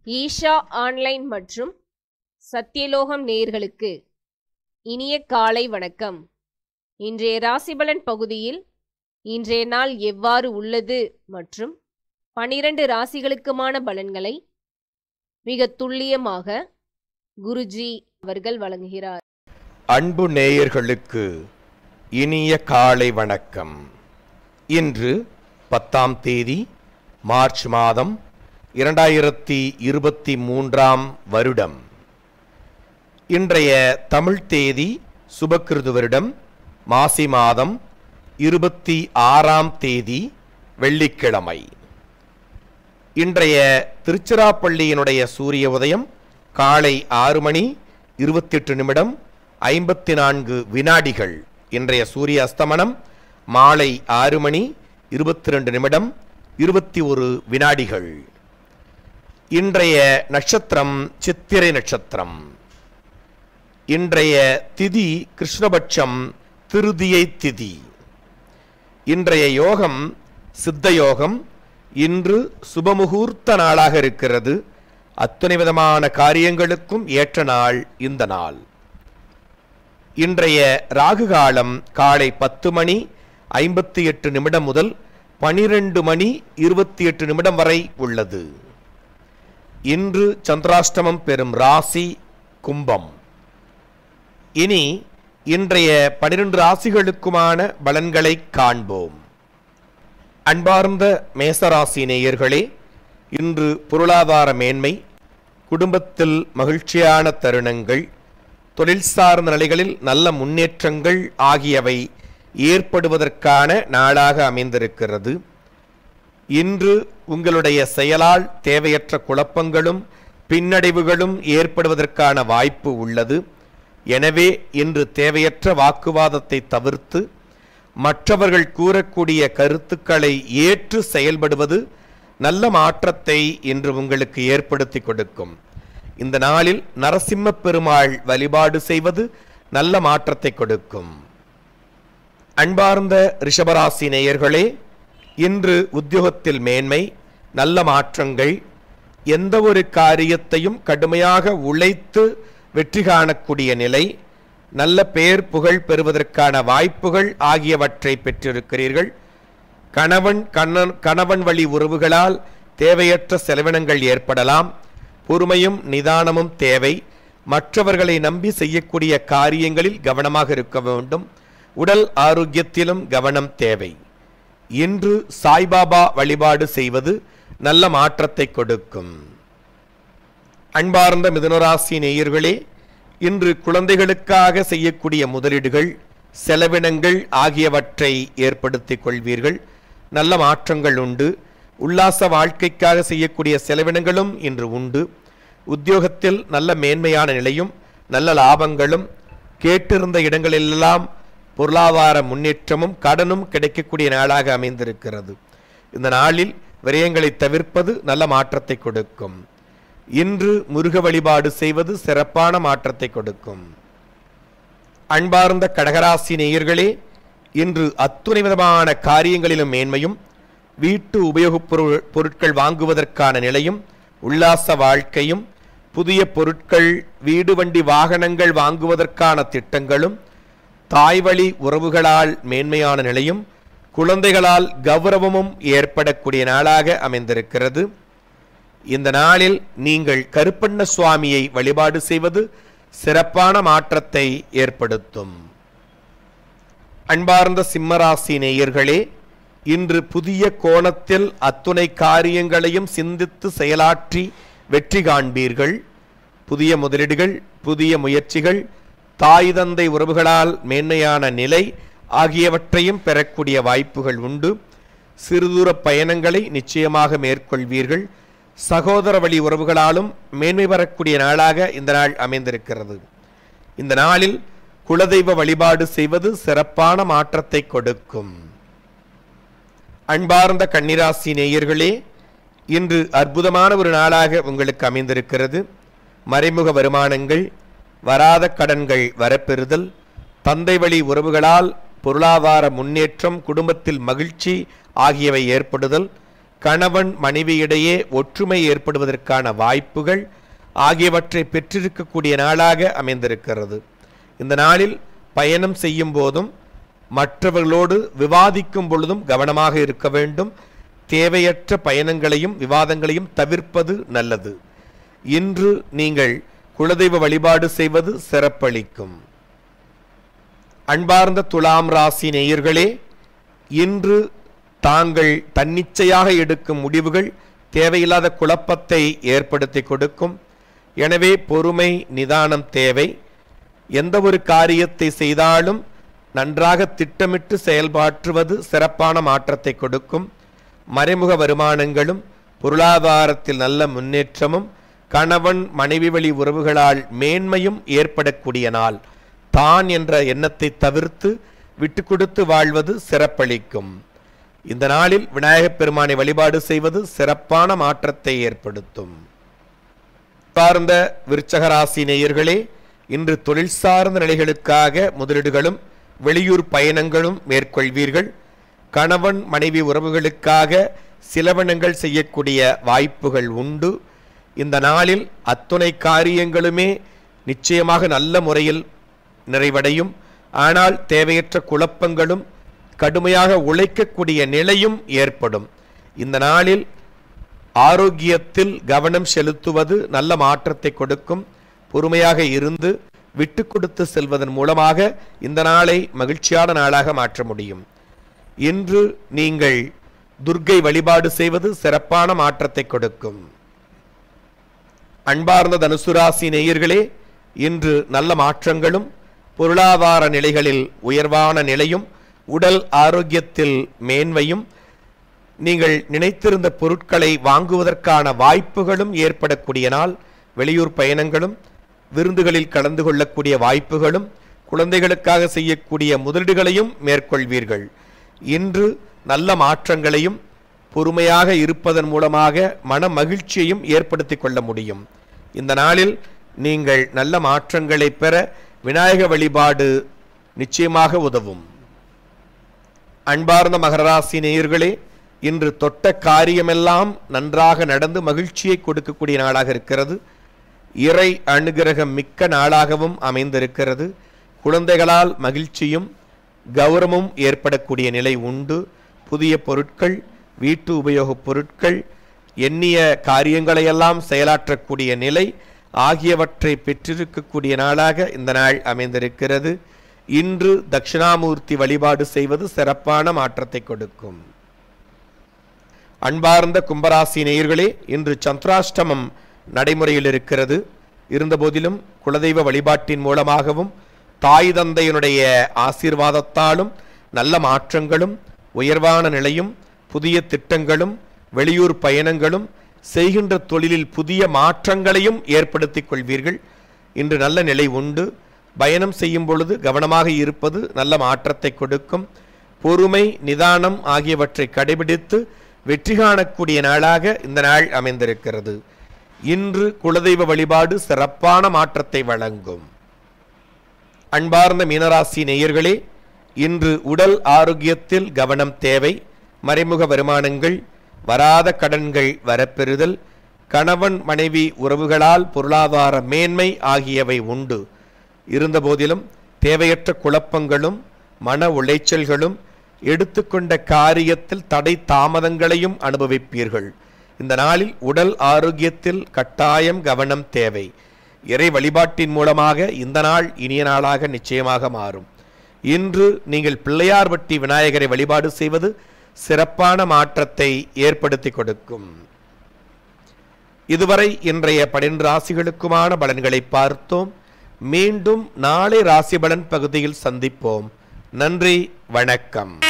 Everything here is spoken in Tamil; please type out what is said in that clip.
ஈஷா ஆன்லைன் மற்றும் சத்தியலோகம் நேயர்களுக்கு இனிய காலை வணக்கம் இன்றைய ராசிபலன் பகுதியில் இன்றைய நாள் எவ்வாறு உள்ளது மற்றும் பனிரெண்டு ராசிகளுக்குமான பலன்களை மிக துல்லியமாக குருஜி அவர்கள் வழங்குகிறார் அன்பு நேயர்களுக்கு இனிய காலை வணக்கம் இன்று பத்தாம் தேதி மார்ச் மாதம் இரண்டாயிரத்தி இருபத்தி மூன்றாம் வருடம் இன்றைய தமிழ் தேதி சுபக்கிருது வருடம் மாசி மாதம் இருபத்தி ஆறாம் தேதி வெள்ளிக்கிழமை இன்றைய திருச்சிராப்பள்ளியினுடைய சூரிய உதயம் காலை ஆறு மணி இருபத்தி எட்டு நிமிடம் ஐம்பத்தி நான்கு வினாடிகள் இன்றைய சூரிய அஸ்தமனம் மாலை ஆறு மணி இருபத்தி ரெண்டு நிமிடம் இருபத்தி ஒரு வினாடிகள் இன்றைய நட்சத்திரம் சித்திரை நட்சத்திரம் இன்றைய திதி கிருஷ்ணபட்சம் திருதியை திதி இன்றைய யோகம் சித்த யோகம் இன்று சுபமுகூர்த்த நாளாக இருக்கிறது அத்தனை விதமான காரியங்களுக்கும் ஏற்ற நாள் இந்த நாள் இன்றைய ராகு காலம் காலை பத்து மணி ஐம்பத்தி எட்டு நிமிடம் முதல் பனிரெண்டு மணி இருபத்தி எட்டு நிமிடம் வரை உள்ளது இன்று சந்திராஷ்டமம் பெறும் ராசி கும்பம் இனி இன்றைய பனிரெண்டு ராசிகளுக்குமான பலன்களை காண்போம் அன்பார்ந்த மேசராசி நேயர்களே இன்று பொருளாதார மேன்மை குடும்பத்தில் மகிழ்ச்சியான தருணங்கள் தொழில் சார்ந்த நிலைகளில் நல்ல முன்னேற்றங்கள் ஆகியவை ஏற்படுவதற்கான நாளாக அமைந்திருக்கிறது இன்று உங்களுடைய செயலால் தேவையற்ற குழப்பங்களும் பின்னடைவுகளும் ஏற்படுவதற்கான வாய்ப்பு உள்ளது எனவே இன்று தேவையற்ற வாக்குவாதத்தை தவிர்த்து மற்றவர்கள் கூறக்கூடிய கருத்துக்களை ஏற்று செயல்படுவது நல்ல மாற்றத்தை இன்று உங்களுக்கு ஏற்படுத்தி கொடுக்கும் இந்த நாளில் நரசிம்ம பெருமாள் வழிபாடு செய்வது நல்ல மாற்றத்தை கொடுக்கும் அன்பார்ந்த ரிஷபராசி நேயர்களே இன்று உத்தியோகத்தில் மேன்மை நல்ல மாற்றங்கள் எந்த ஒரு காரியத்தையும் கடுமையாக உழைத்து வெற்றி காணக்கூடிய நிலை நல்ல பெயர் புகழ் பெறுவதற்கான வாய்ப்புகள் ஆகியவற்றை பெற்றிருக்கிறீர்கள் கணவன் கண்ணன் கணவன் வழி உறவுகளால் தேவையற்ற செலவினங்கள் ஏற்படலாம் பொறுமையும் நிதானமும் தேவை மற்றவர்களை நம்பி செய்யக்கூடிய காரியங்களில் கவனமாக இருக்க வேண்டும் உடல் ஆரோக்கியத்திலும் கவனம் தேவை இன்று சாய்பாபா வழிபாடு செய்வது நல்ல மாற்றத்தை கொடுக்கும் அன்பார்ந்த மிதுனராசி நேயர்களே இன்று குழந்தைகளுக்காக செய்யக்கூடிய முதலீடுகள் செலவினங்கள் ஆகியவற்றை ஏற்படுத்திக் கொள்வீர்கள் நல்ல மாற்றங்கள் உண்டு உல்லாச வாழ்க்கைக்காக செய்யக்கூடிய செலவினங்களும் இன்று உண்டு உத்தியோகத்தில் நல்ல மேன்மையான நிலையும் நல்ல லாபங்களும் கேட்டிருந்த இடங்களெல்லாம் பொருளாதார முன்னேற்றமும் கடனும் கிடைக்கக்கூடிய நாளாக அமைந்திருக்கிறது இந்த நாளில் விரயங்களை தவிர்ப்பது நல்ல மாற்றத்தை கொடுக்கும் இன்று முருக வழிபாடு செய்வது சிறப்பான மாற்றத்தை கொடுக்கும் அன்பார்ந்த கடகராசி நேயர்களே இன்று அத்துணை விதமான காரியங்களிலும் மேன்மையும் வீட்டு உபயோகப் பொருள் பொருட்கள் வாங்குவதற்கான நிலையும் உல்லாச வாழ்க்கையும் புதிய பொருட்கள் வீடு வண்டி வாகனங்கள் வாங்குவதற்கான திட்டங்களும் தாய்வழி உறவுகளால் மேன்மையான நிலையும் குழந்தைகளால் கௌரவமும் ஏற்படக்கூடிய நாளாக அமைந்திருக்கிறது இந்த நாளில் நீங்கள் கருப்பண்ண சுவாமியை வழிபாடு செய்வது சிறப்பான மாற்றத்தை ஏற்படுத்தும் அன்பார்ந்த சிம்மராசி நேயர்களே இன்று புதிய கோணத்தில் அத்துணை காரியங்களையும் சிந்தித்து செயலாற்றி வெற்றி காண்பீர்கள் புதிய முதலீடுகள் புதிய முயற்சிகள் தாய் தந்தை உறவுகளால் மேன்மையான நிலை ஆகியவற்றையும் பெறக்கூடிய வாய்ப்புகள் உண்டு சிறுதூர பயணங்களை நிச்சயமாக மேற்கொள்வீர்கள் சகோதர வழி உறவுகளாலும் மேன்மை பெறக்கூடிய நாளாக இந்த நாள் அமைந்திருக்கிறது இந்த நாளில் குலதெய்வ வழிபாடு செய்வது சிறப்பான மாற்றத்தை கொடுக்கும் அன்பார்ந்த கன்னிராசி நேயர்களே இன்று அற்புதமான ஒரு நாளாக உங்களுக்கு அமைந்திருக்கிறது மறைமுக வருமானங்கள் வராத கடன்கள் வரப்பெறுதல் தந்தை வழி உறவுகளால் பொருளாதார முன்னேற்றம் குடும்பத்தில் மகிழ்ச்சி ஆகியவை ஏற்படுதல் கணவன் மனைவியிடையே ஒற்றுமை ஏற்படுவதற்கான வாய்ப்புகள் ஆகியவற்றை பெற்றிருக்கக்கூடிய நாளாக அமைந்திருக்கிறது இந்த நாளில் பயணம் செய்யும் போதும் மற்றவர்களோடு விவாதிக்கும் பொழுதும் கவனமாக இருக்க வேண்டும் தேவையற்ற பயணங்களையும் விவாதங்களையும் தவிர்ப்பது நல்லது இன்று நீங்கள் குலதெய்வ வழிபாடு செய்வது சிறப்பளிக்கும் அன்பார்ந்த துலாம் ராசி நேயர்களே இன்று தாங்கள் தன்னிச்சையாக எடுக்கும் முடிவுகள் தேவையில்லாத குழப்பத்தை ஏற்படுத்தி கொடுக்கும் எனவே பொறுமை நிதானம் தேவை எந்த ஒரு காரியத்தை செய்தாலும் நன்றாக திட்டமிட்டு செயல்பாற்றுவது சிறப்பான மாற்றத்தை கொடுக்கும் மறைமுக வருமானங்களும் பொருளாதாரத்தில் நல்ல முன்னேற்றமும் கணவன் மனைவி வழி உறவுகளால் மேன்மையும் ஏற்படக்கூடிய நாள் தான் என்ற எண்ணத்தை தவிர்த்து விட்டு கொடுத்து வாழ்வது சிறப்பளிக்கும் இந்த நாளில் விநாயகப் பெருமானை வழிபாடு செய்வது சிறப்பான மாற்றத்தை ஏற்படுத்தும் சார்ந்த விருச்சக ராசி நேயர்களே இன்று தொழில் சார்ந்த நிலைகளுக்காக முதலீடுகளும் வெளியூர் பயணங்களும் மேற்கொள்வீர்கள் கணவன் மனைவி உறவுகளுக்காக சிலவனங்கள் செய்யக்கூடிய வாய்ப்புகள் உண்டு இந்த நாளில் அத்துணை காரியங்களுமே நிச்சயமாக நல்ல முறையில் நிறைவடையும் ஆனால் தேவையற்ற குழப்பங்களும் கடுமையாக உழைக்கக்கூடிய நிலையும் ஏற்படும் இந்த நாளில் ஆரோக்கியத்தில் கவனம் செலுத்துவது நல்ல மாற்றத்தை கொடுக்கும் பொறுமையாக இருந்து விட்டு கொடுத்து செல்வதன் மூலமாக இந்த நாளை மகிழ்ச்சியான நாளாக மாற்ற முடியும் இன்று நீங்கள் துர்க்கை வழிபாடு செய்வது சிறப்பான மாற்றத்தை கொடுக்கும் அன்பார்ந்த தனுசு ராசி நேயர்களே இன்று நல்ல மாற்றங்களும் பொருளாதார நிலைகளில் உயர்வான நிலையும் உடல் ஆரோக்கியத்தில் மேன்மையும் நீங்கள் நினைத்திருந்த பொருட்களை வாங்குவதற்கான வாய்ப்புகளும் ஏற்படக்கூடிய நாள் வெளியூர் பயணங்களும் விருந்துகளில் கலந்து கொள்ளக்கூடிய வாய்ப்புகளும் குழந்தைகளுக்காக செய்யக்கூடிய முதலீடுகளையும் மேற்கொள்வீர்கள் இன்று நல்ல மாற்றங்களையும் பொறுமையாக இருப்பதன் மூலமாக மன மகிழ்ச்சியையும் ஏற்படுத்தி கொள்ள முடியும் இந்த நாளில் நீங்கள் நல்ல மாற்றங்களை பெற விநாயக வழிபாடு நிச்சயமாக உதவும் அன்பார்ந்த மகராசி நேயர்களே இன்று தொட்ட காரியமெல்லாம் நன்றாக நடந்து மகிழ்ச்சியை கொடுக்கக்கூடிய நாளாக இருக்கிறது இறை அனுகிரகம் மிக்க நாளாகவும் அமைந்திருக்கிறது குழந்தைகளால் மகிழ்ச்சியும் கௌரவமும் ஏற்படக்கூடிய நிலை உண்டு புதிய பொருட்கள் வீட்டு உபயோகப் பொருட்கள் எண்ணிய காரியங்களையெல்லாம் செயலாற்றக்கூடிய நிலை ஆகியவற்றை பெற்றிருக்கக்கூடிய நாளாக இந்த நாள் அமைந்திருக்கிறது இன்று தட்சிணாமூர்த்தி வழிபாடு செய்வது சிறப்பான மாற்றத்தை கொடுக்கும் அன்பார்ந்த கும்பராசி நேயர்களே இன்று சந்திராஷ்டமம் நடைமுறையில் இருக்கிறது இருந்தபோதிலும் குலதெய்வ வழிபாட்டின் மூலமாகவும் தாய் தந்தையினுடைய ஆசீர்வாதத்தாலும் நல்ல மாற்றங்களும் உயர்வான நிலையும் புதிய திட்டங்களும் வெளியூர் பயணங்களும் செய்கின்ற தொழிலில் புதிய மாற்றங்களையும் ஏற்படுத்திக் கொள்வீர்கள் இன்று நல்ல நிலை உண்டு பயணம் செய்யும் பொழுது கவனமாக இருப்பது நல்ல மாற்றத்தை கொடுக்கும் பொறுமை நிதானம் ஆகியவற்றை கடைபிடித்து வெற்றி காணக்கூடிய நாளாக இந்த நாள் அமைந்திருக்கிறது இன்று குலதெய்வ வழிபாடு சிறப்பான மாற்றத்தை வழங்கும் அன்பார்ந்த மீனராசி நேயர்களே இன்று உடல் ஆரோக்கியத்தில் கவனம் தேவை மறைமுக வருமானங்கள் வராத கடன்கள் வரப்பெறுதல் கணவன் மனைவி உறவுகளால் பொருளாதார மேன்மை ஆகியவை உண்டு இருந்தபோதிலும் தேவையற்ற குழப்பங்களும் மன உளைச்சல்களும் எடுத்துக்கொண்ட காரியத்தில் தடை தாமதங்களையும் அனுபவிப்பீர்கள் இந்த நாளில் உடல் ஆரோக்கியத்தில் கட்டாயம் கவனம் தேவை இறை வழிபாட்டின் மூலமாக இந்த நாள் இனிய நாளாக நிச்சயமாக மாறும் இன்று நீங்கள் பிள்ளையார் வட்டி விநாயகரை வழிபாடு செய்வது சிறப்பான மாற்றத்தை ஏற்படுத்தி கொடுக்கும் இதுவரை இன்றைய பன்னிரண்டு ராசிகளுக்குமான பலன்களை பார்த்தோம் மீண்டும் நாளை ராசி பலன் பகுதியில் சந்திப்போம் நன்றி வணக்கம்